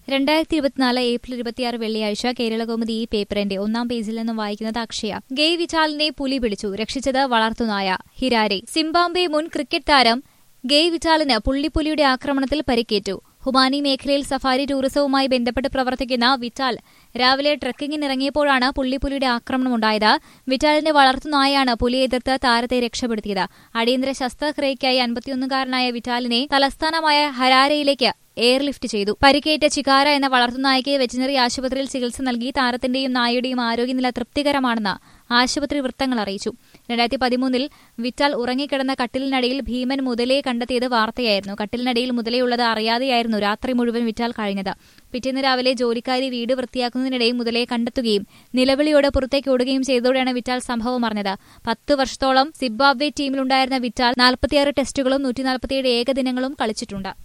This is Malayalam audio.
രണ്ടായിരത്തി ഇരുപത്തിനാല് ഏപ്രിൽ ഇരുപത്തിയാറ് വെള്ളിയാഴ്ച കേരളകൗമുദി ഈ പേപ്പറിന്റെ ഒന്നാം പേജിൽ നിന്നും വായിക്കുന്നത് അക്ഷയ ഗെയ് വിചാലിനെ പുലി പിടിച്ചു രക്ഷിച്ചത് വളർത്തുനായ ഹിരാരെ സിംബാബ്വെ മുൻ ക്രിക്കറ്റ് താരം ഗെയ് വിചാലിന് പുള്ളിപ്പുലിയുടെ ആക്രമണത്തിൽ പരിക്കേറ്റു ഹുമാനി മേഖലയിൽ സഫാരി ടൂറിസവുമായി ബന്ധപ്പെട്ട് പ്രവർത്തിക്കുന്ന വിറ്റാൽ രാവിലെ ട്രക്കിങ്ങിനിറങ്ങിയപ്പോഴാണ് പുള്ളിപ്പുലിയുടെ ആക്രമണമുണ്ടായത് വിറ്റാലിന്റെ വളർത്തുനായാണ് പുലിയെ എതിർത്ത് താരത്തെ രക്ഷപ്പെടുത്തിയത് അടിയന്തര ശസ്ത്രക്രിയയ്ക്കായി അൻപത്തിയൊന്നുകാരനായ വിറ്റാലിനെ തലസ്ഥാനമായ ഹരാരയിലേക്ക് എയർലിഫ്റ്റ് ചെയ്തു പരിക്കേറ്റ ചിക്കാര എന്ന വളർത്തുനായയ്ക്ക് വെറ്റിനറി ആശുപത്രിയിൽ ചികിത്സ നൽകി താരത്തിന്റെയും നായയുടെയും ആരോഗ്യനില തൃപ്തികരമാണെന്ന് ആശുപത്രി വൃത്തങ്ങൾ അറിയിച്ചു രണ്ടായിരത്തി പതിമൂന്നിൽ വിറ്റാൽ ഉറങ്ങിക്കിടന്ന കട്ടിലിനടിയിൽ ഭീമൻ മുതലയെ കണ്ടെത്തിയത് വാർത്തയായിരുന്നു കട്ടിലിനടിയിൽ മുതലയുള്ളത് അറിയാതെയായിരുന്നു രാത്രി മുഴുവൻ വിറ്റാൽ കഴിഞ്ഞത് പിറ്റേന്ന് രാവിലെ ജോലിക്കാരി വീട് വൃത്തിയാക്കുന്നതിനിടെ മുതലയെ കണ്ടെത്തുകയും നിലവിളിയോടെ പുറത്തേക്ക് ഓടുകയും ചെയ്തതോടെയാണ് വിറ്റാൽ സംഭവം അറിഞ്ഞത് പത്ത് വർഷത്തോളം സിംബാബ്വെ ടീമിലുണ്ടായിരുന്ന വിറ്റാൽ നാൽപ്പത്തിയാറ് ടെസ്റ്റുകളും നൂറ്റി നാൽപ്പത്തിയേഴ് ഏകദിനങ്ങളും കളിച്ചിട്ടുണ്ട്